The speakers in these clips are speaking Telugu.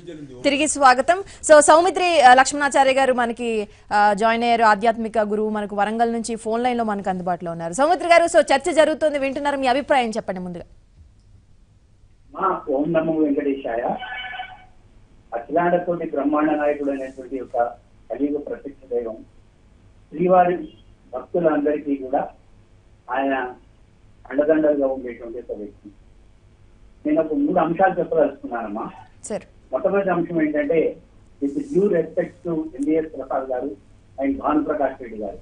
తిరిగి స్వాగతం సో సౌమిత్రి ఆ, లక్ష్మణాచార్య గారు మనకి ఆ, జాయిన్ అయ్యారు ఆధ్యాత్మిక గురువు మనకు వరంగల్ నుంచి ఫోన్ లైన్ లో మనకు అందుబాటులో ఉన్నారు సౌమిత్రి గారు సో చర్చ జరుగుతుంది వింటున్నారు మీ అభిప్రాయం చెప్పండి ముందుగా మా ఓం నమో వెంకటేశాయ అఖిలాండతోటి బ్రహ్మాండ నాయకుడు అనేటువంటి ఒక కలియుగ ప్రత్యక్ష దైవం శ్రీవారి భక్తులందరికీ కూడా ఆయన అండదండలుగా ఉండేటువంటి ఒక వ్యక్తి నేను ఒక మూడు అంశాలు చెప్పదలుచుకున్నానమ్మా సార్ మొట్టమొదటి అంశం ఏంటంటే with due respect to NDS Prasad garu and Bhanuprakash Reddy గారు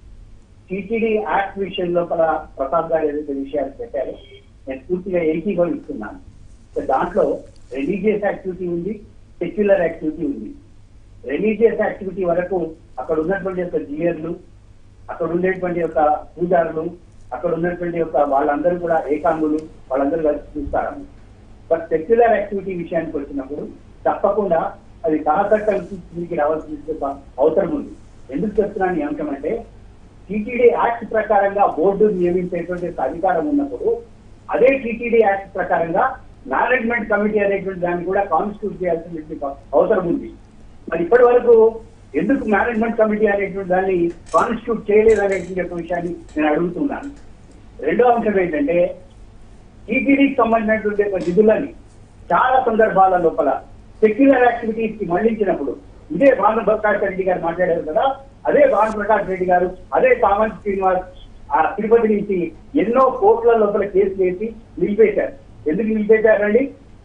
టీటీడీ యాక్ట్ విషయం లోపల ప్రసాద్ గారు ఏదైతే విషయాలు పెట్టారో నేను పూర్తిగా ఏకీభవిస్తున్నాను సో దాంట్లో రిలీజియస్ యాక్టివిటీ ఉంది సెక్యులర్ యాక్టివిటీ ఉంది రిలీజియస్ యాక్టివిటీ వరకు అక్కడ ఉన్నటువంటి యొక్క జియర్లు అక్కడ ఉండేటువంటి యొక్క పూజారులు అక్కడ ఉన్నటువంటి యొక్క వాళ్ళందరూ కూడా ఏకాంగులు వాళ్ళందరూ కలిసి చూస్తారు బట్ సెక్యులర్ యాక్టివిటీ విషయానికి వచ్చినప్పుడు తప్పకుండా అది సహచట్టం కిందికి రావాల్సిన అవసరం ఉంది ఎందుకు చెప్తున్నాను ఈ అంశం అంటే టీటీడీ యాక్ట్ ప్రకారంగా బోర్డు నియమించేటువంటి ఒక అధికారం ఉన్నప్పుడు అదే టీటీడీ యాక్ట్ ప్రకారంగా మేనేజ్మెంట్ కమిటీ అనేటువంటి దాన్ని కూడా కాన్స్టిట్యూట్ చేయాల్సిన అవసరం ఉంది మరి ఇప్పటి వరకు ఎందుకు మేనేజ్మెంట్ కమిటీ అనేటువంటి దాన్ని కాన్స్టిట్యూట్ చేయలేదు అనేటువంటి ఒక విషయాన్ని నేను అడుగుతున్నాను రెండో అంశం ఏంటంటే టీటీడీకి సంబంధించినటువంటి ఒక నిధులని చాలా సందర్భాల లోపల సెక్యులర్ యాక్టివిటీస్ కి మళ్లించినప్పుడు ఇదే భాను ప్రకాష్ రెడ్డి గారు మాట్లాడారు కదా అదే భాను ప్రకాష్ రెడ్డి గారు అదే సామంత్ శ్రీనివాస్ ఆ తిరుపతి నుంచి ఎన్నో కోట్ల లోపల కేసు వేసి నిలిపేశారు ఎందుకు నిలిపేశారండి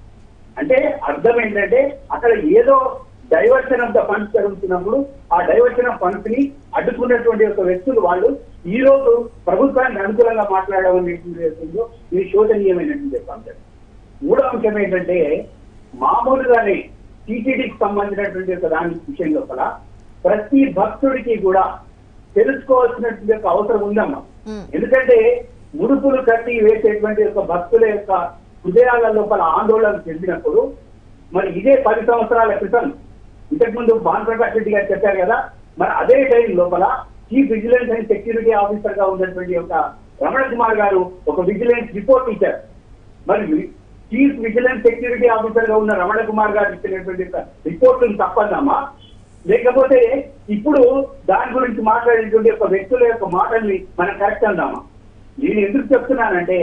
అంటే అర్థం ఏంటంటే అక్కడ ఏదో డైవర్షన్ ఆఫ్ ద ఫండ్స్ జరుగుతున్నప్పుడు ఆ డైవర్షన్ ఆఫ్ ఫండ్స్ ని అడ్డుకున్నటువంటి ఒక వ్యక్తులు వాళ్ళు ఈ రోజు ప్రభుత్వానికి అనుకూలంగా మాట్లాడడం అనేటువంటి ఇది శోచనీయమైనటువంటి కాన్సెప్ట్ మూడో అంశం ఏంటంటే మామూలుగానే టీటీడీకి సంబంధించినటువంటి ఒక దాని విషయం లోపల ప్రతి భక్తుడికి కూడా తెలుసుకోవాల్సినటువంటి ఒక అవసరం ఉందమ్మా మ్మ్. ఎందుకంటే ముడుపులు కట్టి వేసేటువంటి ఒక భక్తుల యొక్క హృదయాల లోపల ఆందోళన చెందినప్పుడు మరి ఇదే పది సంవత్సరాల క్రితం ఇంతకుముందు భానుప్రకాష్ రెడ్డి గారు చెప్పారు కదా మరి అదే టైం లోపల chief vigilance and security officer గా ఉన్నటువంటి ఒక రమణ కుమార్ గారు ఒక విజిలెన్స్ రిపోర్ట్ ఇచ్చారు మరి చీఫ్ విజిలెన్స్ సెక్యూరిటీ ఆఫీసర్ గా ఉన్న రమణ కుమార్ గారు ఇచ్చినటువంటి రిపోర్ట్ తప్పదమ్మా లేకపోతే ఇప్పుడు దాని గురించి మాట్లాడేటువంటి ఒక వ్యక్తుల యొక్క మాటల్ని మనం కరెక్ట్ అందామా నేను ఎందుకు చెప్తున్నానంటే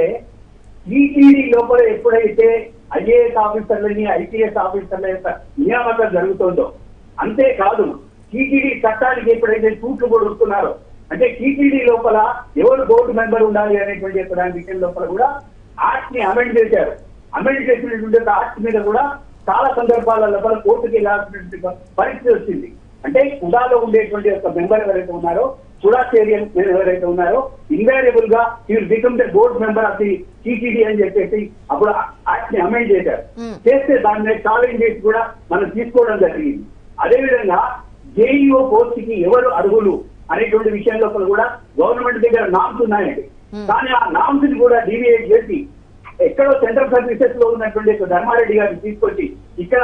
ఈటీడీ లోపల ఎప్పుడైతే ఐఏఎస్ ఆఫీసర్లని ఐపీఎస్ ఆఫీసర్ల యొక్క నియామకం జరుగుతుందో అంతేకాదు టీటీడీ చట్టానికి ఎప్పుడైతే సూట్లు కూడా వస్తున్నారో అంటే టీటీడీ లోపల ఎవరు బోర్డు మెంబర్ ఉండాలి అనేటువంటి యొక్క దాని విషయం లోపల కూడా యాక్ట్ ని అమెండ్ చేశారు అమెండ్ చేసినటువంటి యాక్ట్ మీద కూడా చాలా సందర్భాల లోపల కోర్టుకి వెళ్ళాల్సినటువంటి పరిస్థితి వచ్చింది అంటే కుడాలో ఉండేటువంటి ఒక మెంబర్ ఎవరైతే ఉన్నారో సుడాచేరియన్ ఎవరైతే ఉన్నారో ఇన్వాల్యుబుల్ గా ఈ become the board member of the TTD అని చెప్పేసి అప్పుడు యాక్ట్ ని అమెండ్ చేశారు Hmm. చేస్తే దాని మీద ఛాలెంజ్ చేసి కూడా మనం తీసుకోవడం జరిగింది అదేవిధంగా జేఈఓ పోస్ట్ కి ఎవరు అర్హులు అనేటువంటి విషయం లోపల కూడా గవర్నమెంట్ దగ్గర నామ్స్ ఉన్నాయండి Hmm. కానీ ఆ నామ్స్ ని కూడా డీవియేట్ చేసి ఎక్కడో సెంట్రల్ సర్వీసెస్ లో ఉన్నటువంటి ఒక ధర్మారెడ్డి గారిని తీసుకొచ్చి ఇక్కడ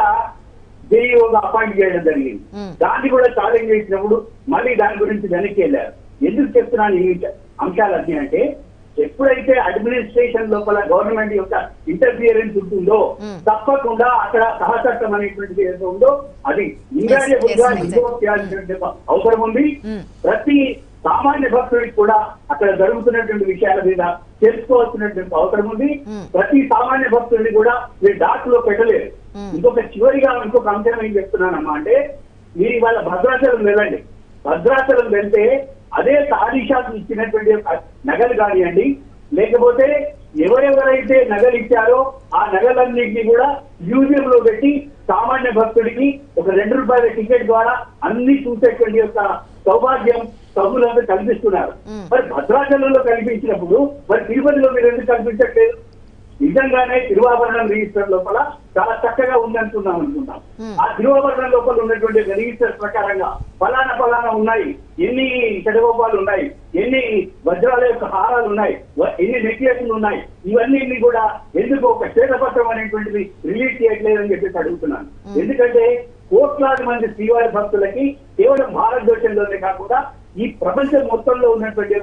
జేఈఓగా అపాయింట్ చేయడం జరిగింది Hmm. దాన్ని కూడా ఛాలెంజ్ చేసినప్పుడు మళ్ళీ దాని గురించి వెనక్కి వెళ్ళారు ఎందుకు చెప్తున్నాను ఈ అంశాలన్నీ అంటే ఎప్పుడైతే అడ్మినిస్ట్రేషన్ లోపల గవర్నమెంట్ యొక్క ఇంటర్ఫియరెన్స్ ఉంటుందో Hmm. తప్పకుండా అక్కడ సహచట్టం అనేటువంటిది ఏదో ఉందో అది invariable yes, గా yes, invoke చేయాల్సినటువంటి ఒక అవసరం ఉంది Hmm. ప్రతి సామాన్య భక్తుడికి కూడా అక్కడ జరుగుతున్నటువంటి విషయాల మీద తెలుసుకోవాల్సినటువంటి అవసరం ఉంది Hmm. ప్రతి సామాన్య భక్తుడిని కూడా మీరు డాక్ లో పెట్టలేరు Hmm. ఇంకొక చివరిగా ఇంకొక అంశం ఏం చెప్తున్నానమ్మా అంటే మీరు ఇవాళ భద్రాచలం వెళ్ళండి భద్రాచలం వెళ్తే అదే తారీషాకు ఇచ్చినటువంటి ఒక నగలు కానివ్వండి లేకపోతే ఎవరెవరైతే నగలు ఇచ్చారో ఆ నగలన్నింటినీ కూడా మ్యూజియం లో పెట్టి సామాన్య భక్తుడికి ఒక రెండు రూపాయల టికెట్ ద్వారా అన్ని చూసేటువంటి యొక్క సౌభాగ్యం సభ్యులందరూ కల్పిస్తున్నారు మ్మ్. మరి భద్రాచలంలో కల్పించినప్పుడు మరి తిరుపతిలో మీరు ఎందుకు కల్పించట్లేదు నిజంగానే తిరువాభరణం రిజిస్టర్ లోపల చాలా చక్కగా ఉందనుకున్నాం అనుకుంటాం Hmm. ఆ తిరువాభరణం లోపల ఉన్నటువంటి రిజిస్టర్ ప్రకారంగా ఫలానా ఫలానా ఉన్నాయి ఎన్ని చెడగోపాలు ఉన్నాయి ఎన్ని వజ్రాల యొక్క హారాలు ఉన్నాయి వ- ఎన్ని నెక్లెస్లు ఉన్నాయి ఇవన్నీ కూడా ఎందుకు ఒక శ్వేతపత్రం అనేటువంటిది రిలీజ్ చేయట్లేదని చెప్పేసి అడుగుతున్నాను Hmm. ఎందుకంటే కోట్లాది మంది శ్రీవారి భక్తులకి కేవలం భారతదేశంలోనే కాకుండా ఈ ప్రపంచం మొత్తంలో ఉన్నటువంటి యొక్క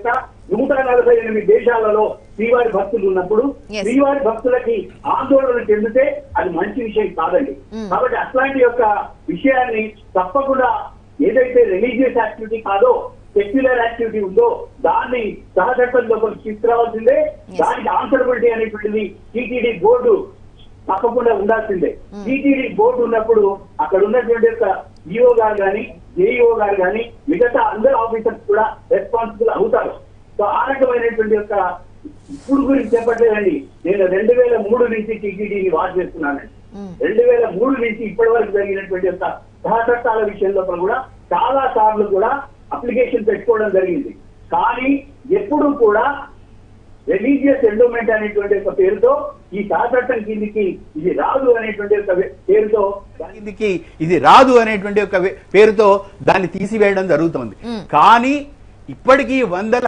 నూట నలభై ఎనిమిది దేశాలలో శ్రీవారి భక్తులు ఉన్నప్పుడు Yes. శ్రీవారి భక్తులకి ఆందోళన చెందితే అది మంచి విషయం కాదండి కాబట్టి అట్లాంటి యొక్క విషయాన్ని తప్పకుండా ఏదైతే రిలీజియస్ యాక్టివిటీ కాదో సెక్యులర్ యాక్టివిటీ ఉందో దాన్ని సహచట్టం లోపలికి తీసుకురావాల్సిందే దానికి ఆన్సరబిలిటీ అనేటువంటిది టీటీడీ బోర్డు తప్పకుండా ఉండాల్సిందే టీటీడీ బోర్డు ఉన్నప్పుడు అక్కడ ఉన్నటువంటి యొక్క ఈఓ గారు కానీ ఏఈఓ గారు కానీ మిగతా అందరు ఆఫీసర్స్ కూడా రెస్పాన్సిబుల్ అవుతారు సో ఆ రకమైనటువంటి యొక్క ఇప్పుడు గురించి చెప్పట్లేదండి నేను రెండు వేల మూడు నుంచి టీటీడీని వాచ్ చేస్తున్నానండి రెండు వేల మూడు నుంచి ఇప్పటి వరకు జరిగినటువంటి యొక్క సహచట్టాల విషయంలో కూడా చాలా సార్లు కూడా అప్లికేషన్ పెట్టుకోవడం జరిగింది కానీ ఎప్పుడు కూడా రిలీజియస్ ఎండోమెంట్ అనేటువంటి ఒక పేరుతో ఈ సహచట్టం కిందికి ఇది రాదు అనేటువంటి ఒక పేరుతో దాన్ని కిందికి ఇది రాదు అనేటువంటి ఒక వే- పేరుతో దాన్ని తీసివేయడం జరుగుతోంది కానీ ఇప్పటికీ వందల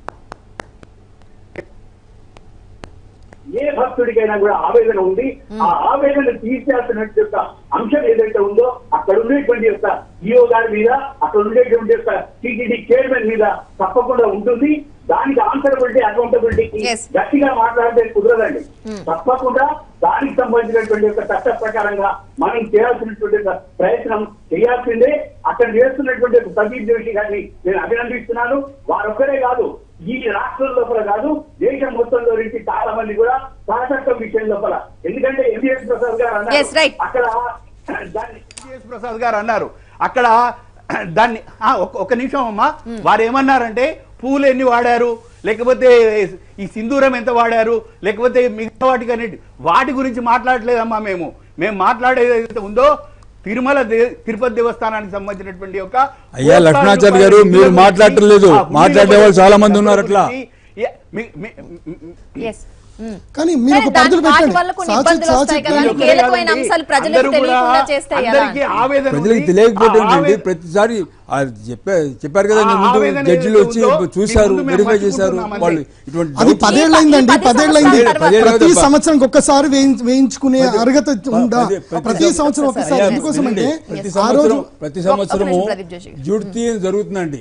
ఏ భక్తుడికైనా కూడా ఆవేదన ఉంది ఆ ఆవేదన తీర్చాల్సినటువంటి యొక్క అంశం ఏదైతే ఉందో అక్కడ ఉండేటువంటి యొక్క ఈఓ గారి మీద అక్కడ ఉండేటువంటి యొక్క టీటీడీ చైర్మన్ మీద తప్పకుండా ఉంటుంది దానికి ఆన్సరబిలిటీ అకౌంటబిలిటీకి Yes. గట్టిగా మాట్లాడితే కుదరదండి తప్పకుండా దానికి సంబంధించినటువంటి యొక్క చట్ట ప్రకారంగా మనం చేయాల్సినటువంటి యొక్క ప్రయత్నం చేయాల్సిందే అక్కడ చేస్తున్నటువంటి ఒక ప్రదీప్ జోషి గారిని నేను అభినందిస్తున్నాను వారొక్కరే కాదు ఈ రాష్ట్రం లోపల కాదు దేశం మొత్తంలో నుంచి చాలా మంది కూడా సహచట్టం విషయం లోపల ఎందుకంటే ఎంబీఎస్ ప్రసాద్ గారు అన్నారు, Yes, right. అక్కడ దాన్ని సిఎస్ ప్రసాద్ గారు అన్నారు అక్కడ దాన్ని ఆ, ఒక- ఒక నిమిషం అమ్మా వారు ఏమన్నారంటే పూలు ఎన్ని వాడారు లేకపోతే ఈ సింధూరం ఎంత వాడారు లేకపోతే మిగతా వాటికి అన్నిటి వాటి గురించి మాట్లాడలేదమ్మా మేము మేము మాట్లాడేది ఏదైతే ఉందో తిరుమల దే- తిరుపతి దేవస్థానానికి సంబంధించినటువంటి యొక్క అయ్యా, లక్ష్మణాచారి గారు, మీరు మాట్లాడట్లేదు. మాట్లాడే వాళ్ళు చాలా మంది ఉన్నారు అట్లా. ఏ, మీ- మీ- మీ- ఎస్ కానీ మీరు ఒక సరే, పరిధులు దాని- వాటి పెట్టండి వల్ల కొన్ని సాచి- ఇబ్బందులు వస్తాయి సాచి- కదా అని అందరూ కీలకమైన కాదండి. అంశాలు ప్రజలకు అందరూ కూడా తెలియకుండా చేస్తే ఎలా అందరికీ అంటారు? ఆవేదన ప్రజలకు ఉంది. తెలియకపోతే ఆ ఏంటండి ఆవేదన- ప్రతిసారి ఆ చెప్పా చెప్పారు కదా ఆ ఇంతకు ముందు ఆవేదన జడ్జిలు వచ్చి ఏదైతే ఉందో, చూశారు మీ ముందు మేము వెరిఫై చేశారు మర్చిపోతున్నాం వాళ్ళు అంతే. ఇటువంటి అది డౌట్- పదేళ్ళైందండి ఈ పది పదేళ్ళైంది సంవత్సరాల తర్వాత- ప్రతి పదేళ్ళ సంవత్సరం ఒక్కసారి వేయించు- వేయించుకునే పది- అర్హత ఉందా పది- ప్రతి ప్రతి సంవత్సరం ఒక్కసారి అయ్యా, ఎందుకోసం అంటే వినండి. ప్రతి Yes. ఆ రోజు సంవత్సరం ప్రతి ఒక్క సంవత్సరము నిమిషం ప్రదీప్ జోషి గారు. డ్యూటీ జరుగుతుందండి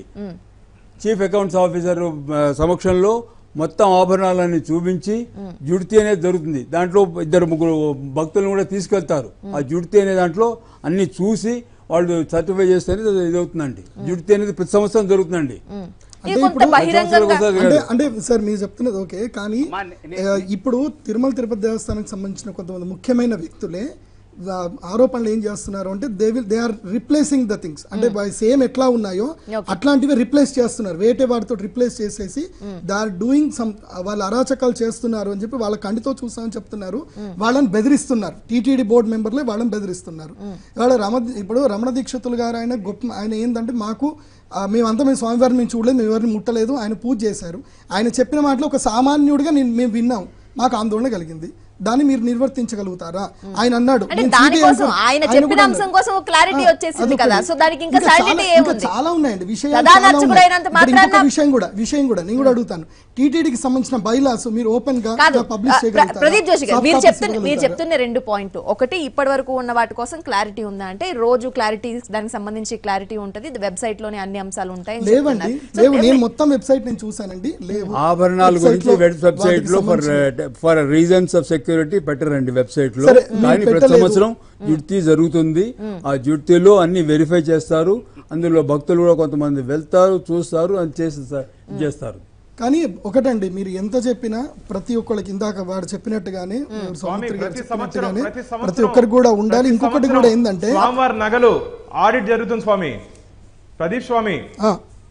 చీఫ్ అకౌంట్స్ ఆఫీసర్ ఆ, సమక్షంలో మొత్తం ఆభరణాలన్నీ చూపించి జుడితి అనేది జరుగుతుంది దాంట్లో ఇద్దరు ముగ్గురు భక్తులను కూడా తీసుకెళ్తారు ఆ జుడితి అనే దాంట్లో అన్ని చూసి వాళ్ళు సర్టిఫై చేస్తేనే ఇది అవుతుందండి జుడితి అనేది ప్రతి సంవత్సరం జరుగుతుందండి ఇది కొంత బహిరంగంగా అంటే అంటే సార్ మీరు చెప్తున్నది ఓకే కానీ మా నే- ఆ, ఇప్పుడు తిరుమల తిరుపతి దేవస్థానానికి సంబంధించిన కొంతమంది ముఖ్యమైన వ్యక్తులే ఆ, ఆరోపణలు ఏం చేస్తున్నారు అంటే they will they are replacing the things అంటే సేమ్ ఎట్లా ఉన్నాయో Okay. అట్లాంటివి రిప్లేస్ చేస్తున్నారు వేటే వాటితో రిప్లేస్ చేసేసి దే ఆర్ డూయింగ్ సమ్ వాళ్ళు అరాచకాలు చేస్తున్నారు అని చెప్పి వాళ్ళ కంటితో చూసామని చెప్తున్నారు వాళ్ళని బెదిరిస్తున్నారు టీటీడీ బోర్డు మెంబర్లే వాళ్ళని బెదిరిస్తున్నారు ఇవాళ రమ ఇప్పుడు రమణ దీక్షితులు గారు ఆయన గొప్ప ఆయన ఏంటంటే మాకు ఆ, మేమంతా మేము స్వామివారిని మేము చూడలేదు మేము ఎవరిని ముట్టలేదు ఆయన పూజ చేశారు ఆయన చెప్పిన మాటలో ఒక సామాన్యుడిగా నేను మేము విన్నాం మాకు ఆందోళన కలిగింది దాన్ని మీరు నిర్వర్తించగలుగుతారా ఆయన అన్నాడు అంటే నేను దానికోసం CBI ఆయన ఆయన చెప్పిన కూడా అంశం అన్నాడు. కోసం క్లారిటీ ఆ, వచ్చేసింది అదొకటి. కదా సో దానికి ఇంకా చాలా- సాలిటీ ఇంకా ఏముంది చాలా ఉన్నాయండి విషయాలు ప్రధాన చాలా ఉన్నాయి. అర్చకుడైనంత ఇప్పుడు ఇంకొక మాత్రాన- విషయం కూడా విషయం కూడా నేను కూడా అడుగుతాను టీటీడీకి సంబంధించిన బైలాస్ మీరు ఓపెన్ గా కాదు పబ్లిష్ ఆ, ప్ర- చేయగలుగుతారా ప్రదీప్ జోషి గారు Soft మీరు copies చెప్తున్న మీరు ఇవ్వగలుగుతారా? చెప్తున్న రెండు పాయింట్ ఒకటి ఇప్పటి వరకు ఉన్న వాటి కోసం క్లారిటీ ఉందా అంటే రోజు క్లారిటీ దానికి సంబంధించి క్లారిటీ ఉంటుంది వెబ్సైట్ లోనే అన్ని అంశాలు ఉంటాయి అని లేవండి చెప్తున్నారు. So, లేవు నేను every- మొత్తం వెబ్సైట్ నేను చూసానండి లేవు ఆభరణాల Website గురించి లో వెబ్ వెబ్సైట్ వాటికి లో ఫర్ సంబంధించిన- ఫర్ రీజన్స్ ఆఫ్ సెక్యూరిటీ పెట్టరండి వెబ్సైట్ లో సరే, మీరు కానీ ప్రతి పెట్టలేదు. సంవత్సరం జుడ్తి జరుగుతుంది ఆ జుడ్తిలో అన్ని వెరిఫై చేస్తారు అందులో భక్తులు కూడా కొంతమంది వెళ్తారు చూస్తారు అని చేసి చేస్తారు కానీ ఒకటండి మీరు ఎంత చెప్పినా ప్రతి ఒక్కళ్ళకి ఇందాక వాడు చెప్పినట్టుగానే సౌమిత్రి గారు ప్రతి సంవత్సరం చెప్పినట్టుగానే ప్రతి ప్రతి సంవత్సరం ఒక్కరికి కూడా ఉండాలి ప్రతి ఇంకొకటి సంవత్సరం కూడా ఏంటంటే స్వామివారి నగలు ఆడిట్ జరుగుతుంది స్వామి ప్రదీప్ స్వామి ఆ,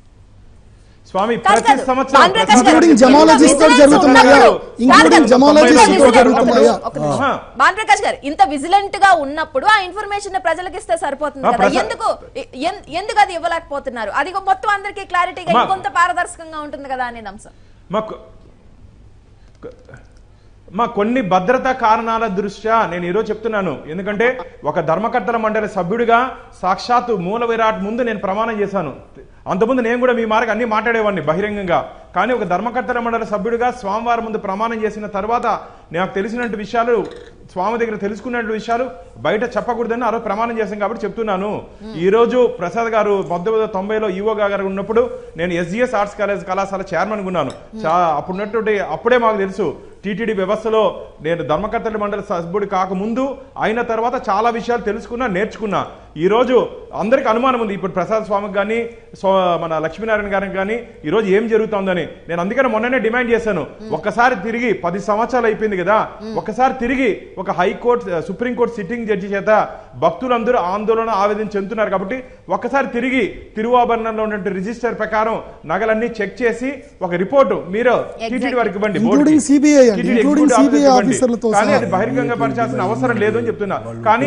స్వామి కాదు, ప్రతి కాదు. సంవత్సరం భాను ప్రకాష్ ప్రతి గారు, Including సంవత్సరం gemologist ఇంత కూడా జరుగుతున్నాయా? విజిలెన్స్ Including కాదు, కాదు. gemologist ఇంత కూడా విజిలెన్స్ జరుగుతున్నాయా? ఒక నిమిషం. ఆహా. భాను ప్రకాష్ గారు ఇంత విజిలెంట్ గా ఉన్నప్పుడు ఆ ఇన్ఫర్మేషన్ ప్రజలకు ఇస్తే సరిపోతుంది ఆ, కదా ప్రజ- ఎందుకు ఎ- ఎన్- ఎందుకు అది ఇవ్వలేకపోతున్నారు అది మొత్తం అందరికీ క్లారిటీగా మా- ఇంకొంత పారదర్శకంగా ఉంటుంది కదా అనేది అంశం మాకు మా కొన్ని భద్రతా కారణాల దృష్ట్యా నేను ఈరోజు చెప్తున్నాను ఎందుకంటే ఒక ధర్మకర్తల మండలి సభ్యుడిగా సాక్షాత్తు మూల విరాట్ ముందు నేను ప్రమాణం చేశాను అంతకుముందు నేను కూడా మీ మార్గం అన్ని మాట్లాడేవాడిని బహిరంగంగా కానీ ఒక ధర్మకర్తల మండలి సభ్యుడిగా స్వామివారి ముందు ప్రమాణం చేసిన తర్వాత నాకు తెలిసినట్టు విషయాలు స్వామి దగ్గర తెలుసుకున్నట్టు విషయాలు బయట చెప్పకూడదని ఆ రోజు ప్రమాణం చేశాం కాబట్టి చెప్తున్నాను ఈ రోజు ప్రసాద్ గారు పంతొమ్మిది వందల తొంభైలో ఈవో గారు ఉన్నప్పుడు నేను ఎస్జిఎస్ ఆర్ట్స్ కాలేజ్ కళాశాల చైర్మన్ ఉన్నాను చా అప్పుడు ఉన్నటువంటి అప్పుడే మాకు తెలుసు టీటీడీ వ్యవస్థలో నేను ధర్మకర్తల మండలి సభ్యుడు కాకముందు అయిన తర్వాత చాలా విషయాలు తెలుసుకున్నా నేర్చుకున్నా ఈ రోజు అందరికి అనుమానం ఉంది ఇప్పుడు ప్రసాద్ స్వామికి కానీ మన లక్ష్మీనారాయణ గారికి కానీ ఈ రోజు ఏం జరుగుతోందని నేను అందుకని మొన్ననే డిమాండ్ చేశాను ఒక్కసారి తిరిగి పది సంవత్సరాలు అయిపోయింది కదా ఒక్కసారి తిరిగి ఒక హైకోర్టు సుప్రీంకోర్టు సిట్టింగ్ జడ్జి చేత భక్తులందరూ ఆందోళన ఆవేదన చెందుతున్నారు కాబట్టి ఒక్కసారి తిరిగి తిరువాభరణంలో ఉన్న రిజిస్టర్ ప్రకారం నగలన్నీ చెక్ చేసి ఒక రిపోర్టు మీరు టీటీడీ వారికి ఇవ్వండి Including బోర్డుకి. CBI అండి, TTD including executive CBI officer ఇవ్వండి. ఆఫీసర్లతో కానీ సహా. అది బహిరంగ పరచాల్సిన అవసరం లేదు అని చెప్తున్నా కానీ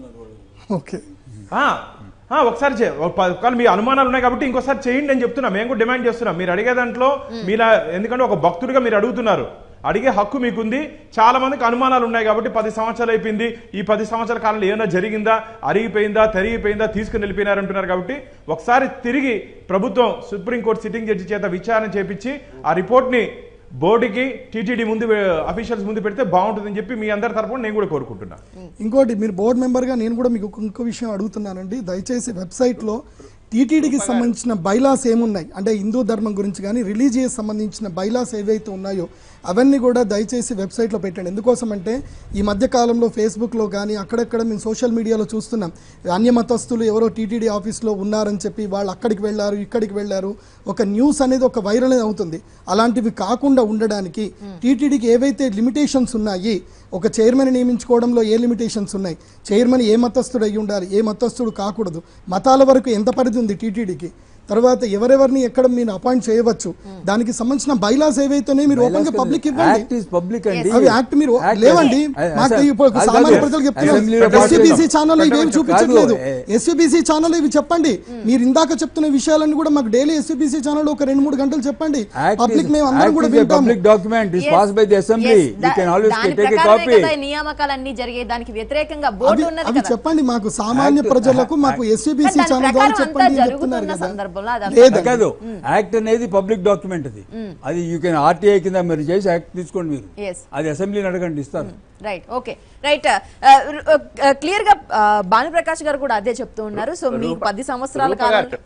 ఓకే ఆ, ఆ, ఒకసారి చే- ఒక ప- ఒకవేళ మీ అనుమానాలు ఉన్నాయి కాబట్టి ఇంకోసారి చేయండి అని చెప్తున్నా మేము కూడా డిమాండ్ చేస్తున్నాం మీరు అడిగే దాంట్లో మీలా ఎందుకంటే ఒక భక్తుడిగా మీరు అడుగుతున్నారు అడిగే హక్కు మీకుంది చాలా మందికి అనుమానాలు ఉన్నాయి కాబట్టి పది సంవత్సరాలు అయిపోయింది ఈ పది సంవత్సరాల కాలంలో ఏమైనా జరిగిందా అరిగిపోయిందా తెరిగిపోయిందా తీసుకుని వెళ్ళిపోయినారు అంటున్నారు కాబట్టి ఒకసారి తిరిగి ప్రభుత్వం సుప్రీంకోర్టు సిట్టింగ్ జడ్జి చేత విచారణ చేపించి ఆ రిపోర్ట్ని బోర్డుకి టీటీడీ ముందు అఫీషియల్స్ ముందు పెడితే బాగుంటుందని చెప్పి మీ అందరి తరపున నేను కూడా కోరుకుంటున్నా ఇంకోటి మీరు బోర్డు మెంబర్గా నేను కూడా మీకు ఒక- ఇంకో విషయం అడుగుతున్నానండి దయచేసి వెబ్సైట్లో టీటీడీకి సంబంధించిన బైలాస్ ఏమున్నాయి అంటే హిందూ ధర్మం గురించి కానీ రిలీజియస్ సంబంధించిన బైలాస్ ఏవైతే ఉన్నాయో అవన్నీ కూడా దయచేసి వెబ్సైట్లో పెట్టండి ఎందుకోసం అంటే ఈ మధ్య కాలంలో ఫేస్బుక్లో కానీ అక్కడక్కడ మేము సోషల్ మీడియాలో చూస్తున్నాం అన్య మతస్థులు ఎవరో టీటీడీ ఆఫీస్లో ఉన్నారని చెప్పి వాళ్ళు అక్కడికి వెళ్ళారు ఇక్కడికి వెళ్ళారు ఒక న్యూస్ అనేది ఒక వైరల్ అవుతుంది అలాంటివి కాకుండా ఉండడానికి టీటీడీకి ఏవైతే లిమిటేషన్స్ ఉన్నాయి ఒక చైర్మన్ నియమించుకోవడంలో ఏ లిమిటేషన్స్ ఉన్నాయి చైర్మన్ ఏ మతస్థుడు అయి ఉండాలి ఏ మతస్థుడు కాకూడదు మతాల వరకు ఎంత పరిధి ఉంది టీటీడీకి తర్వాత ఎవరెవరిని ఎక్కడ మీరు అపాయింట్ చేయవచ్చు దానికి సంబంధించిన బైలాస్ ఏవైతేనే మీరు ఓపెన్ గా పబ్లిక్ ఇవ్వండి యాక్ట్ ఈస్ పబ్లిక్ అండి అవి యాక్ట్ మీరు Act- లేవండి అ- మాకు అసలు- ఇప్పుడు కాదు, సామాన్య కాదు. ప్రజలకు అసెంబ్లీలో చెప్తున్నాం ఎస్సీబీసీ మాట్లాడుతున్నాం. ఛానల్ ఇవేం కాదు, చూపించట్లేదు ఏ- ఎస్సీబీసీ ఛానల్ ఇవి చెప్పండి మీరు ఇందాక చెప్తున్న విషయాలన్నీ కూడా మాకు డైలీ ఎస్సీబీసీ ఛానల్ ఒక రెండు మూడు గంటలు చెప్పండి Act పబ్లిక్ is- మేము అందరం Act కూడా is a వింటాము public document. It's Yes, passed by the assembly. yes, You the- can always దాని take a ప్రకారమే copy. కదా ఈ నియామకాలన్నీ జరిగే దానికి వ్యతిరేకంగా బోర్డు అవి ఉన్నది అవి కదా చెప్పండి మాకు సామాన్య Act- ప్రజలకు మాకు Act- ఎస్సీబీసీ కానీ దాని ఛానల్ ద్వారా ప్రకారం చెప్పండి అంతా అని చెప్తున్నారు జరుగుతున్న కదా సందర్భంలో అదంతా లేదండి. కాదు యాక్ట్ అనేది పబ్లిక్ డాక్యుమెంట్ అది అది యూ కెన్ ఆర్టీఐ కింద మీరు చేసి యాక్ట్ తీసుకోండి మీరు Yes. అది అసెంబ్లీని అడగండి ఇస్తారు రైట్ ఓకే రైట్ క్లియర్ గా ఆ, భానుప్రకాష్ గారు కూడా అదే చెప్తూ ఉన్నారు సో మీకు రూప- పది సంవత్సరాల రూప కాలం గారు.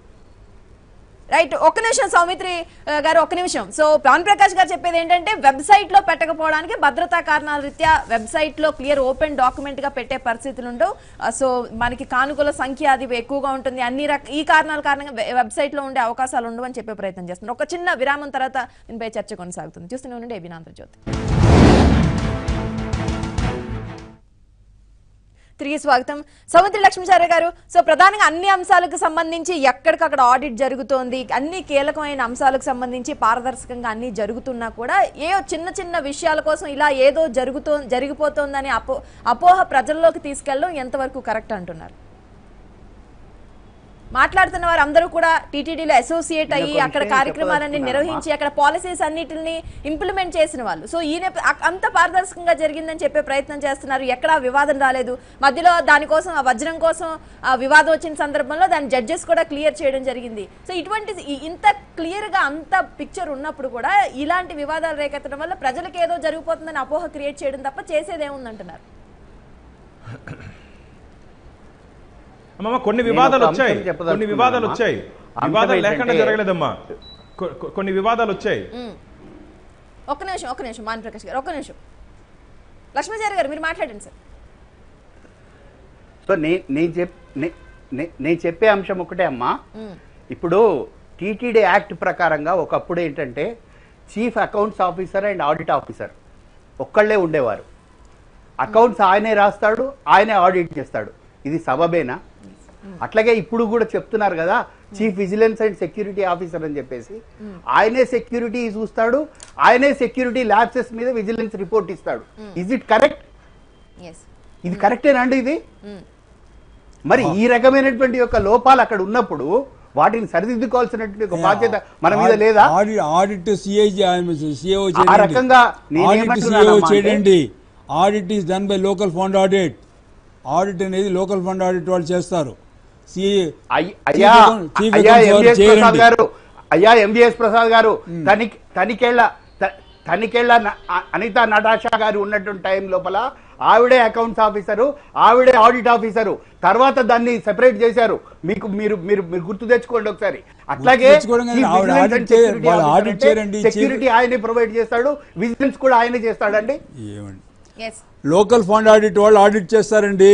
రైట్ ఒక్క నిమిషం సౌమిత్రి ఆ, గారు ఒక్క నిమిషం సో భానుప్రకాష్ గారు చెప్పేది ఏంటంటే వెబ్సైట్ లో పెట్టకపోవడానికి భద్రతా కారణాల రీత్యా వెబ్సైట్ లో క్లియర్ ఓపెన్ డాక్యుమెంట్ గా పెట్టే పరిస్థితులు ఉండవు ఆ, సో మనకి కానుకల సంఖ్య అది ఎక్కువగా ఉంటుంది అన్ని రక ఈ కారణాల కారణంగా వె- వెబ్సైట్ లో ఉండే అవకాశాలు ఉండవు అని చెప్పే ప్రయత్నం చేస్తున్నారు ఒక చిన్న విరామం తర్వాత దీనిపై చర్చ కొనసాగుతుంది చూస్తూనే ఉండండి ఏబీ ఆంధ్రజ్యోతి తిరిగి స్వాగతం సముద్రి లక్ష్మీచార్య గారు సో ప్రధానంగా అన్ని అంశాలకు సంబంధించి ఎక్కడికక్కడ ఆడిట్ జరుగుతోంది అన్ని కీలకమైన అంశాలకు సంబంధించి పారదర్శకంగా అన్ని జరుగుతున్నా కూడా ఏ చిన్న చిన్న విషయాల కోసం ఇలా ఏదో జరుగుతో జరిగిపోతోందని అపో అపోహ ప్రజల్లోకి తీసుకెళ్ళడం ఎంతవరకు కరెక్ట్ అంటున్నారు మాట్లాడుతున్న వారు అందరూ కూడా టీటీడీలో అసోసియేట్ అయ్యి నేను ఒక అక్కడ విషయం కార్యక్రమాలన్నీ చెప్పదలుచుకున్నానమ్మా. నిర్వహించి అక్కడ పాలసీస్ అన్నిటిని ఇంప్లిమెంట్ చేసిన వాళ్ళు సో ఈయన అ- అంత పారదర్శకంగా జరిగిందని చెప్పే ప్రయత్నం చేస్తున్నారు ఎక్కడా వివాదం రాలేదు మధ్యలో దానికోసం ఆ వజ్రం కోసం ఆ వివాదం వచ్చిన సందర్భంలో దాని జడ్జెస్ కూడా క్లియర్ చేయడం జరిగింది సో ఇటువంటి ఈ- ఇంత క్లియర్ గా అంత పిక్చర్ ఉన్నప్పుడు కూడా ఇలాంటి వివాదాలు రేకెత్తడం వల్ల ప్రజలకు ఏదో జరిగిపోతుందని అపోహ క్రియేట్ చేయడం తప్ప చేసేది ఏముందంటున్నారు అమ్మమ్మ కొన్ని నేను వివాదాలు ఒక వచ్చాయి అంశం చెప్పదలుచుకున్నాను కొన్ని వివాదాలు అమ్మా. వచ్చాయి అంశం వివాదాలు లేకుండా ఏంటంటే- జరగలేదమ్మా కొ- కొ- కొన్ని వివాదాలు వచ్చాయి ఒక్క నిమిషం ఒక్క నిమిషం మాన్ ప్రకాష్ గారు ఒక్క నిమిషం లక్ష్మీచారి గారు మీరు మాట్లాడండి సార్ సో నే నేను చెప్ నే- నే- నేను చెప్పే అంశం ఒకటే అమ్మా ఇప్పుడు టీటీడీ యాక్ట్ ప్రకారంగా ఒకప్పుడు ఏంటంటే chief accounts officer and audit officer ఒక్కళ్ళే ఉండేవారు అకౌంట్స్ ఆయనే రాస్తాడు ఆయనే ఆడిట్ చేస్తాడు ఇది సబబేనా అట్లాగే ఇప్పుడు కూడా చెప్తున్నారు కదా chief vigilance and security officer అని చెప్పేసి ఆయనే సెక్యూరిటీ చూస్తాడు ఆయనే సెక్యూరిటీ ల్యాబ్సెస్ మీద విజిలెన్స్ రిపోర్ట్ ఇస్తాడు ఇజ్ ఇట్ కరెక్ట్ ఎస్ ఇది కరెక్టేనా అండి ఇది మరి ఈ రకమైనటువంటి యొక్క లోపాలు అక్కడ ఉన్నప్పుడు వాటిని సరిదిద్దుకోవాల్సినటువంటి ఒక బాధ్యత మన మీద లేదా ఆడిట్ ఆడిట్ సిఐ సిఓ ఆ రకంగా నేను ఆడిట్ ఏమంటున్నానమ్మా సిఓ అంటే- చేయండి audit is done by local fund audit audit అనేది లోకల్ ఫండ్ ఆడిట్ వాళ్ళు చేస్తారు సిఐ అయ్- అయ్యా చీఫ్ అయ్యా అకౌంట్స్ వారు ఎంవిఎస్ ప్రసాద్ చేయండి. గారు అయ్యా ఎంవిఎస్ ప్రసాద్ గారు తనిఖీ తనిఖీళ్ళ త- తనిఖీళ్ళ న- అ- అనిత నటాషా గారు ఉన్నటువంటి టైం లోపల ఆవిడే అకౌంట్స్ ఆఫీసరు ఆవిడే ఆడిట్ ఆఫీసరు తర్వాత దాన్ని సెపరేట్ చేశారు మీకు మీరు మీరు మీరు గుర్తు తెచ్చుకోండి ఒకసారి అట్లాగే తెచ్చుకోవడం కాదు, ఆవిడ audit చే- వాళ్ళు audit చేయరండి, chief- సెక్యూరిటీ ఆయనే ప్రొవైడ్ చేస్తాడు విజిలెన్స్ కూడా ఆయనే చేస్తాడండి ఏమండి ఎస్ లోకల్ ఫండ్ ఆడిట్ వాళ్ళు ఆడిట్ చేస్తారండి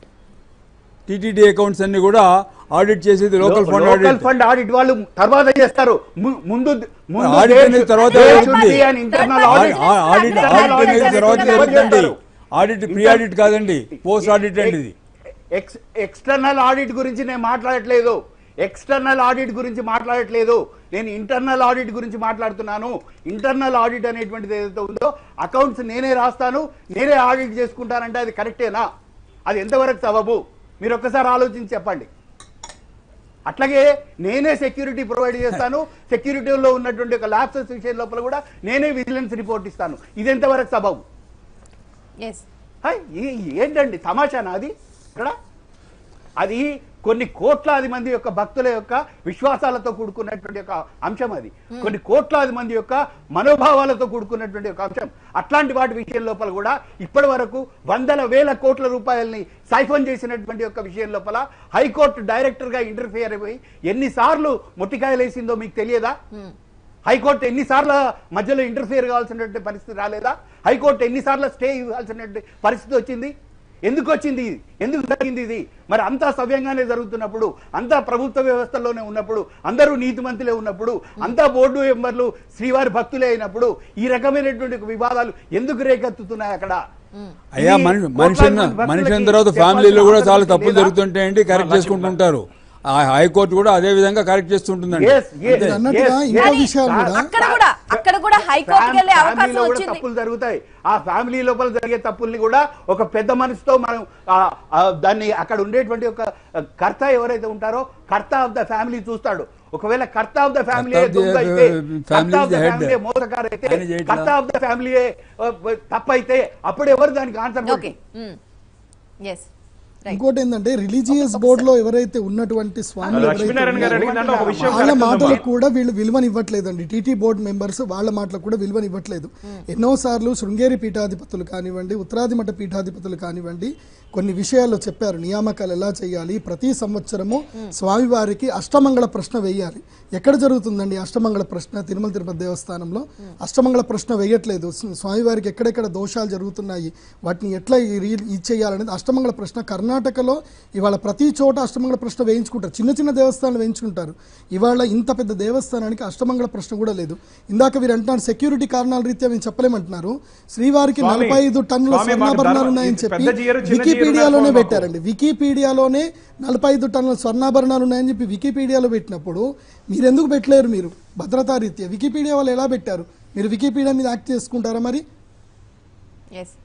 టీటీడీ అకౌంట్స్ అన్ని కూడా ఆడిట్ చేసేది local fund local audit fund audit వాళ్ళు తర్వాత చేస్తారు ము- ముందు ముందు Audit they అనేది should- తర్వాత they జరుగుతుంది. should be an internal Third audit. party audit Internal audit audit అనేది తర్వాత చేస్తారు. జరుగుతుంది ఆడిట్ ప్రీ ఆడిట్ కాదండి పోస్ట్ ఆడిట్ అండి ఇది ఎక్స్ ఎక్స్టర్నల్ ఆడిట్ గురించి నేను మాట్లాడట్లేదు ఎక్స్టర్నల్ ఆడిట్ గురించి మాట్లాడట్లేదు నేను ఇంటర్నల్ ఆడిట్ గురించి మాట్లాడుతున్నాను ఇంటర్నల్ ఆడిట్ అనేటువంటిది ఏదైతే ఉందో అకౌంట్స్ నేనే రాస్తాను నేనే ఆడిట్ చేసుకుంటానంటే అది కరెక్టేనా అది ఎంతవరకు సబబు మీరు ఒక్కసారి ఆలోచించి చెప్పండి అట్లాగే నేనే సెక్యూరిటీ ప్రొవైడ్ చేస్తాను సెక్యూరిటీలో ఉన్నటువంటి ఒక ల్యాబ్సెస్ విషయం లోపల కూడా నేనే విజిలెన్స్ రిపోర్ట్ ఇస్తాను ఇది ఎంతవరకు సబబు ఎస్ హై, ఈ- ఏంటండి తమాషానా అది ఇక్కడ అది కొన్ని కోట్లాది మంది యొక్క భక్తుల యొక్క విశ్వాసాలతో కూడుకున్నటువంటి ఒక అంశం అది కొన్ని కోట్లాది మంది యొక్క మనోభావాలతో కూడుకున్నటువంటి ఒక అంశం అట్లాంటి వాటి విషయం లోపల కూడా ఇప్పటి వరకు వందల వేల కోట్ల రూపాయలని సైఫోన్ చేసినటువంటి ఒక విషయం లోపల హైకోర్టు డైరెక్టర్ గా ఇంటర్ఫియర్ అయిపోయి ఎన్నిసార్లు మొట్టికాయలు వేసిందో మీకు తెలియదా హైకోర్టు ఎన్నిసార్లు మధ్యలో ఇంటర్ఫియర్ కావాల్సినటువంటి పరిస్థితి రాలేదా హైకోర్టు ఎన్నిసార్లు స్టే ఇవ్వాల్సినటువంటి పరిస్థితి వచ్చింది ఎందుకు వచ్చింది ఇది ఎందుకు జరిగింది ఇది మరి అంతా సవ్యంగానే జరుగుతున్నప్పుడు అంతా ప్రభుత్వ వ్యవస్థలోనే ఉన్నప్పుడు అందరూ నీతిమంతులే ఉన్నప్పుడు అంతా బోర్డు మెంబర్లు శ్రీవారి భక్తులే అయినప్పుడు ఈ రకమైనటువంటి వివాదాలు ఎందుకు రేకెత్తుతున్నాయి అక్కడ అయ్యా ఇది మనిషి కోట్లాది మనిషి మంది భక్తులకి మనిషి అయిన తర్వాత చెప్పాల్సిన ఫ్యామిలీలో కూడా చాలా అవసరం తప్పులు లేదా? జరుగుతుంటాయండి కరెక్ట్ చేసుకుంటుంటారు ఆ హైకోర్టు కూడా అదే విధంగా కరెక్ట్ చేస్తుంటుందండి Yes, yes, అంతే. అన్నట్టుగా yes, ఇంకో yes. విషయాలు కూడా అక్కడ కూడా అక్కడ కూడా హైకోర్టుకి వెళ్ళే ఫ్యామ్- అవకాశం ఫ్యామిలీలో కూడా వచ్చింది తప్పులు జరుగుతాయి ఆ ఫ్యామిలీ లోపల జరిగే తప్పుల్ని కూడా ఒక పెద్ద మనసుతో మనం ఆ, ఆ, దాన్ని అక్కడ ఉండేటువంటి ఒక కర్త ఎవరైతే ఉంటారో కర్త ఆఫ్ ద ఫ్యామిలీ చూస్తాడు ఒకవేళ కర్త ఆఫ్ ద ఫ్యామిలీ కర్త of the, దొంగ అయితే uh, కర్త family of is the the head. Family మోసగారు అయితే ఆయన చేయట్లా? కర్త ఆఫ్ ద ఫ్యామిలీ తప్పైతే అప్పుడు ఎవరు దానికి ఆన్సర్ ఓకే ఎస్ రైట్ ఇంకోటి ఏంటంటే రిలీజియస్ బోర్డ్ లో ఎవరైతే ఉన్నటువంటి స్వాములు ఎవరైతే లక్ష్మీనారాయణ గారు ఉన్నారో, అడిగిన దాంట్లో ఒక విషయం వాళ్ళ correct మాటలకు ఉందమ్మా. కూడా వీళ్ళు విలువని ఇవ్వట్లేదండి టీటీ బోర్డు మెంబర్స్ వాళ్ళ మాటలకు కూడా విలువని ఇవ్వట్లేదు ఎన్నోసార్లు శృంగేరి పీఠాధిపతులు కానివ్వండి ఉత్తరాది మఠ పీఠాధిపతులు కానివ్వండి కొన్ని విషయాల్లో చెప్పారు నియామకాలు ఎలా చేయాలి ప్రతి సంవత్సరము స్వామివారికి అష్టమంగళ ప్రశ్న వేయాలి ఎక్కడ జరుగుతుందండి అష్టమంగళ ప్రశ్న తిరుమల తిరుపతి దేవస్థానంలో అష్టమంగళ ప్రశ్న వేయట్లేదు స్వ- స్వామివారికి ఎక్కడెక్కడ దోషాలు జరుగుతున్నాయి వాటిని ఎట్లా ఈ రీ- ఇచ్చేయాలనేది అష్టమంగళ ప్రశ్న కర్ణాటకలో ఇవాళ ప్రతి చోట అష్టమంగళ ప్రశ్న వేయించుకుంటారు చిన్న చిన్న దేవస్థానాలు వేయించుకుంటారు ఇవాళ ఇంత పెద్ద దేవస్థానానికి అష్టమంగళ ప్రశ్న కూడా లేదు ఇందాక వీరు అంటున్నారు సెక్యూరిటీ కారణాల రీత్యా మేము చెప్పలేమంటున్నారు శ్రీవారికి స్వామి, నలభై ఐదు టన్నుల స్వామి, మాకు స్వర్ణాభరణాలు ధర్మ- ఉన్నాయని ఇది చెప్పి పెద్ద జీయరు, చిన్న జీయరు వికీపీడియాలోనే ఉన్నారు మాకు. పెట్టారండి వికీపీడియాలోనే నలభై ఐదు టన్నుల స్వర్ణాభరణాలు ఉన్నాయని చెప్పి వికీపీడియాలో పెట్టినప్పుడు మీరు ఎందుకు పెట్టలేరు మీరు భద్రతా రీత్యా వికీపీడియా వాళ్ళు ఎలా పెట్టారు మీరు వికీపీడియా మీద యాక్ట్ చేసుకుంటారా మరి ఎస్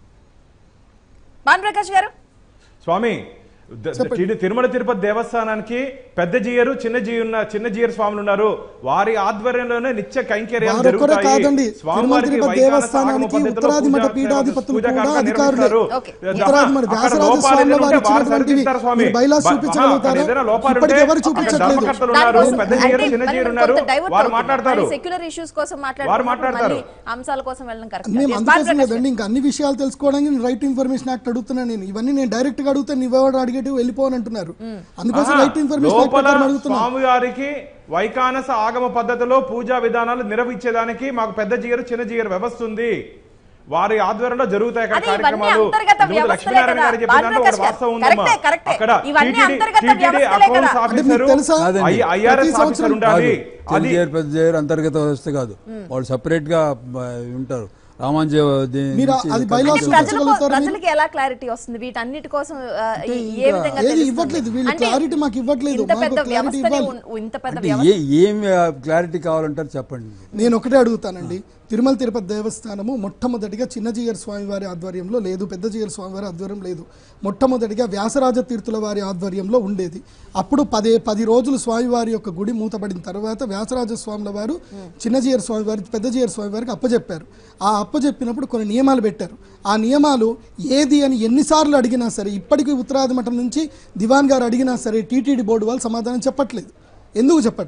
భాను ప్రకాష్ గారు స్వామి ద- తి- తిరుమల తిరుపతి దేవస్థానానికి పెద్ద జీయరు చిన్న జీయ ఉన్న చిన్న జీయర్ స్వాములు ఉన్నారు వారి ఆధ్వర్యంలోనే నిత్య కైంకర్యాలు వారొక్కరే జరుగుతాయి కాదండి. తిరుమల స్వామివారికి తిరుపతి వైఖానస దేవస్థానానికి ఆగమ పద్ధతిలో ఉత్తరాది మఠ పూజా- పీఠాధిపతులు పూజా కూడా కార్యక్రమాలు అధికారులే. నిర్వహిస్తారు. ఓకే. ఉత్తరాది మఠ అక్కడ వ్యాసరాజ లోపాలు స్వాముల ఏదైనా వారు ఉంటే వారు ఇచ్చినటువంటివి సరిదిద్దుతారు స్వామి. మీరు బైలాస్ బ- చూపించగలుగుతారా? అక్కడ ఏదైనా లోపాలు ఇప్పటికి ఉంటే ఎవరు అక్కడ చూపించట్లేదు. ధర్మకర్తలు ఉన్నారు దానికోసం పెద్ద అంటే జీయరు చిన్న మనం జీయరు కొంత ఉన్నారు divert వారు అవుతున్నాం. మాట్లాడతారు మళ్ళీ secular issues కోసం వారు మాట్లాడుతున్నప్పుడు మాట్లాడతారు. మళ్ళీ అంశాల కోసం వెళ్ళడం కరెక్ట్ మేము అందుకోసం కదండి ఇంకా అన్ని విషయాలు తెలుసుకోవడానికి నేను రైట్ ఇన్ఫర్మేషన్ యాక్ట్ అడుగుతున్నాను నేను ఇవన్నీ నేను డైరెక్ట్ గా అడిగితే నువ్వెవడు అడిగేటి వెళ్ళిపోని అంటున్నారు అందుకోసం ఆహా, రైట్ ఇన్ఫర్మేషన్ యాక్ట్ లోపల ప్రకారం అడుగుతున్నాను స్వామివారికి వైకానస ఆగమ పద్ధతిలో పూజా విధానాలు నిర్వహించేదానికి మాకు పెద్ద జీయరు చిన్న జీయరు వ్యవస్థ ఉంది వారి ఆధ్వర్యంలో జరుగుతాయి అక్కడ అదే ఇవన్నీ కార్యక్రమాలు అంతర్గత ఇంతకుముందు వ్యవస్థలే లక్ష్మీనారాయణ కదా. గారు చెప్పిన దాంట్లో ఒక భానుప్రకాష్ గారు. వాస్తవం ఉందమ్మా కరెక్టే, కరెక్టే. అక్కడ ఇవన్నీ TTD అంతర్గత TTD వ్యవస్థలే అకౌంట్స్ కదా. అంటే మీకు ఆఫీసరు తెలుసా? కాదండి. ఐఆర్ఎస్ ప్రతి ఆఫీసర్ సంవత్సరం ఉండాలి చిన్న అది చేయరు పెద్ద చేయరు అంతర్గత వ్యవస్థ కాదు వాళ్ళు సపరేట్ గా బ- ఉంటారు రామాంజ మీరు అది bylaws అంటే చూపించగలుగుతారా ప్రజలకు మీరు? ప్రజలకి ఎలా క్లారిటీ వస్తుంది వీటన్నిటి కోసం ఆ, ఈ- ఏ ఇంకా విధంగా ఏది తెలుస్తుంది? ఇవ్వట్లేదు, వీళ్ళు అంటే clarity మాకు ఇవ్వట్లేదు. ఇంత మాకు పెద్ద clarity వ్యవస్థని ఇవ్వాలి. ఉన్- ఇంత పెద్ద అంటే వ్యవస్థ ఏ ఏం క్లారిటీ కావాలంటారు చెప్పండి నేను ఒకటే అడుగుతానండి తిరుమల తిరుపతి దేవస్థానము మొట్టమొదటిగా చిన్నజీయర్ స్వామి వారి ఆధ్వర్యంలో లేదు పెద్ద జీయర్ స్వామి వారి ఆధ్వర్యం లేదు మొట్టమొదటిగా వ్యాసరాజ తీర్థుల వారి ఆధ్వర్యంలో ఉండేది అప్పుడు పదే పది రోజులు స్వామివారి యొక్క గుడి మూతపడిన తర్వాత వ్యాసరాజ స్వాముల వారు చిన్నజీయర్ స్వామి వారి పెద్ద జీయర్ స్వామి వారికి అప్పచెప్పారు ఆ అప్పచెప్పినప్పుడు కొన్ని నియమాలు పెట్టారు ఆ నియమాలు ఏది అని ఎన్నిసార్లు అడిగినా సరే ఇప్పటికీ ఉత్తరాది మఠం నుంచి దివాన్ గారు అడిగినా సరే టీటీడీ బోర్డు వాళ్ళు సమాధానం చెప్పట్లేదు ఎందుకు చెప్పట్లేదు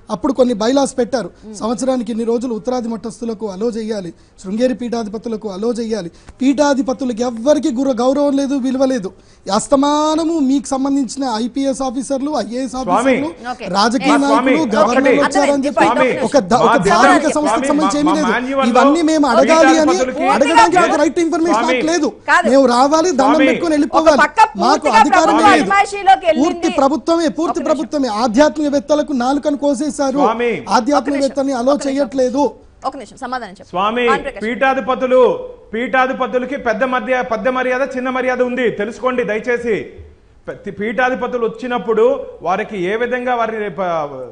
అప్పుడు కొన్ని బైలాస్ పెట్టారు సంవత్సరానికి ఇన్ని రోజులు ఉత్తరాది మఠస్థులకు అలో చేయాలి శృంగేరి పీఠాధిపతులకు అలో చేయాలి పీఠాధిపతులకు ఎవ్వరికి గుర గౌరవం లేదు విలువ లేదు అస్తమానము మీకు సంబంధించిన ఐపీఎస్ ఆఫీసర్లు ఐఏఎస్ ఆఫీసర్లు Okay. రాజకీయ ఏ, నాయకులు స్వామి, గవర్నర్లు ఒకటి. వచ్చారని చెప్పి స్వామి, ఒక ద- ఒక మా ధార్మిక స్వామి, సంస్థకు సంబంధించి ఏమీ మా లేదు మాన్యువల్లో ఇవన్నీ మేము అడగాలి అని పీఠాధిపతులకి అడగడానికి పూర్తిగా మాకు రైట్ ఇన్ఫర్మేషన్ స్వామి, నాకు లేదు కాదు. మేము రావాలి దండం స్వామి, పెట్టుకొని వెళ్ళిపోవాలి ఒక పక్క మాకు పూర్తిగా అధికారం ప్రభుత్వ లేదు అజమాయిషీలోకి వెళ్ళింది. పూర్తి ప్రభుత్వమే పూర్తి ప్రభుత్వమే ఆధ్యాత్మికవేత్తలకు నాలుకను కోసేశారు స్వామి. ఆధ్యాత్మికవేత్తని అలో చేయట్లేదు ఒక నిమిషం సమాధానం చెప్పు స్వామి భానుప్రకాష్. పీఠాధిపతులు పీఠాధిపతులకి పెద్ద మధ్య పెద్ద మర్యాద చిన్న మర్యాద ఉంది తెలుసుకోండి దయచేసి ప- పీఠాధిపతులు వచ్చినప్పుడు వారికి ఏ విధంగా వారి ప-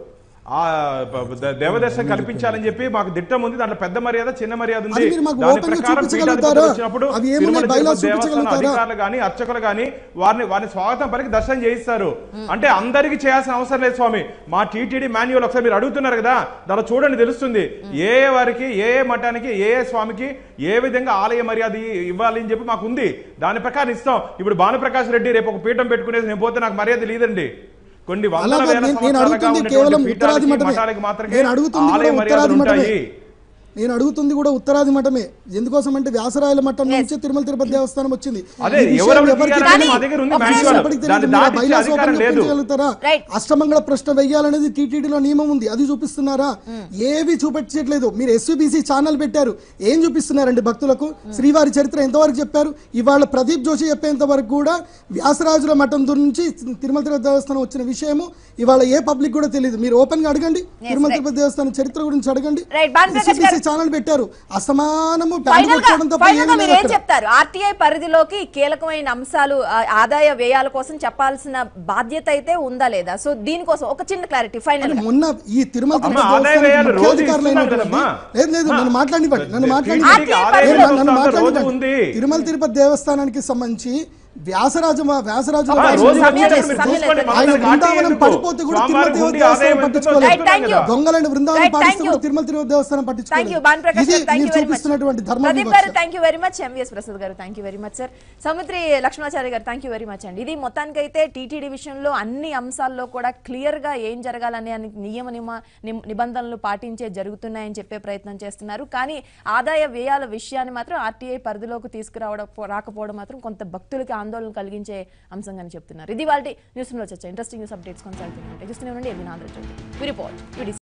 ఆ ప- ద- దేవదర్శనం కల్పించాలని చెప్పి మాకు దిట్టం ఉంది దాంట్లో పెద్ద మర్యాద చిన్న మర్యాద ఉంది అది మీరు మాకు దాని open గా ప్రకారం చూపించగలుగుతారా? పీఠాధిపతులు వచ్చినప్పుడు అవి ఏమున్నాయి? తిరుమల bylaws తిరుపతి దేవస్థానం చూపించగలుగుతారా? అధికారులు గాని అర్చకులు గాని వారిని వారిని స్వాగతం పలికి దర్శనం చేయిస్తారు అంటే అందరికి చేయాల్సిన అవసరం లేదు స్వామి మా టీటీడీ మాన్యువల్ ఒకసారి మీరు అడుగుతున్నారు కదా దాంట్లో చూడండి తెలుస్తుంది ఏ ఏ వారికి ఏ ఏ మఠానికి ఏ ఏ స్వామికి ఏ విధంగా ఆలయ మర్యాద ఇ- ఇవ్వాలి అని చెప్పి మాకు ఉంది దాని ప్రకారం ఇస్తాం ఇప్పుడు భానుప్రకాష్ రెడ్డి రేపు ఒక పీఠం పెట్టుకునేసి నేను పోతే నాకు మర్యాద లేదండి కొన్ని వందల అలాగా వేల నేను- నేను సంవత్సరాలుగా అడుగుతుంది ఉన్నటువంటి కేవలం పీఠాలకి, ఉత్తరాది మఠమే. మఠాలకి మాత్రమే నేను అడుగుతుంది కూడా ఆలయ మర్యాదలు ఉత్తరాది మఠమే. ఉంటాయి నేను అడుగుతుంది కూడా ఉత్తరాది మఠమే ఎందుకోసం అంటే వ్యాసరాయల మఠం Yes. నుంచి తిరుమల తిరుపతి దేవస్థానం వచ్చింది అదే, ఈ విషయం ఎవరెవరు ఎవరికి తీయాలని తెలియదు. మా దగ్గర ఉంది ఈ విషయం manual. ఎవరికి తెలియదు. దాన్ని మీరు ఆ దాటించే bylaws అధికారం open లేదు. చూపించగలుగుతారా? Right. అష్టమంగళ ప్రశ్న వెయ్యాలనేది టీటీడీలో నియమం ఉంది అది చూపిస్తున్నారా ఏవి చూపించట్లేదు మీరు ఎస్యూబీసీ ఛానల్ పెట్టారు ఏం చూపిస్తున్నారండి భక్తులకు శ్రీవారి చరిత్ర ఎంతవరకు చెప్పారు ఇవాళ ప్రదీప్ జోషి చెప్పేంత వరకు కూడా వ్యాసరాజుల మఠం నుంచి తిరుమల తిరుపతి దేవస్థానం వచ్చిన విషయము ఇవాళ ఏ పబ్లిక్ కూడా తెలియదు మీరు ఓపెన్ గా అడగండి తిరుమల right. తిరుపతి దేవస్థానం చరిత్ర గురించి అడగండి Right, భానుప్రకాష్ గారు. SUBC ఛానల్ పెట్టారు అసమానము ప్యాన్ ఫైనల్ గా కొట్టడం తప్ప ఫైనల్ గా ఏమీ మీరు లేదు ఏం అక్కడ. చెప్తారు ఆర్టీఐ పరిధిలోకి కీలకమైన అంశాలు ఆ, ఆదాయ వ్యయాల కోసం చెప్పాల్సిన బాధ్యత అయితే ఉందా లేదా సో దీనికోసం ఒక చిన్న క్లారిటీ ఫైనల్ అంటే గా మొన్న ఈ తిరుమల అమ్మ, తిరుపతి ఆదాయ దేవస్థానం వ్యయాలు రోజు ముఖ్యాధికారులు ఇస్తున్నారు అయినటువంటి- కదమ్మా. లేదు లేదు నన్ను మాట్లాడివ్వండి నన్ను టీటీడీకి మాట్లాడివ్వండి ఆదాయ నేను- వ్యయాలు నన్ను వస్తున్న రోజు మాట్లాడివ్వండి ఉంది తిరుమల తిరుపతి దేవస్థానానికి సంబంధించి వ్యాసరాజు వ్యాసరాజు అమ్మా, సమయం రోజు లేదు, వచ్చేటప్పుడు సమయం మీరు లేదు. చూసుకోండి, ఆయన మమ్మల్ని బృందావనం ఎందుకు? పడిపోతే కూడా తిరుమల స్వామివారి తిరుపతి హుండీ దేవస్థానం ఆదాయం ఎంతో పట్టించుకోలేదు. Right, thank you. దొంగలని బృందావనం Right, పాటిస్తే thank కూడా you. తిరుమల తిరుపతి దేవస్థానం థ్యాంక్ యూ పట్టించుకోలేదు భానుప్రకాష్ ఇది గారు థ్యాంక్ మీరు యూ వెరీ మచ్ చూపిస్తున్నటువంటి ధర్మ ప్రదీప్ గారు వివక్ష thank you very much MVS Prasad garu thank you very much sir Samudri Lakshmanacharya garu thank you very much అండి ఇది మొత్తానికైతే టీటీడీ విషయంలో అన్ని అంశాల్లో కూడా క్లియర్ గా ఏం జరగాలనే అన్ని నియమ నిమ- నిమ్- నిబంధనలు పాటించే జరుగుతున్నాయని చెప్పే ప్రయత్నం చేస్తున్నారు కానీ ఆదాయ వ్యయాల విషయాన్ని మాత్రం ఆర్టీఐ పరిధిలోకి తీసుకురావడం రాకపోవడం మాత్రం కొంత భక్తులకి ఆందోళన కలిగించే అంశంగానే చెప్తున్నారు ఇది వాళ్ళ న్యూస్ లో చర్చ ఇంట్రెస్టింగ్ న్యూస్ అప్డేట్స్ కొనసాగుతున్నాయి చూస్తూనే ఉండండి ఏబీ ఆంధ్రజ్యోతి రిపోర్ట్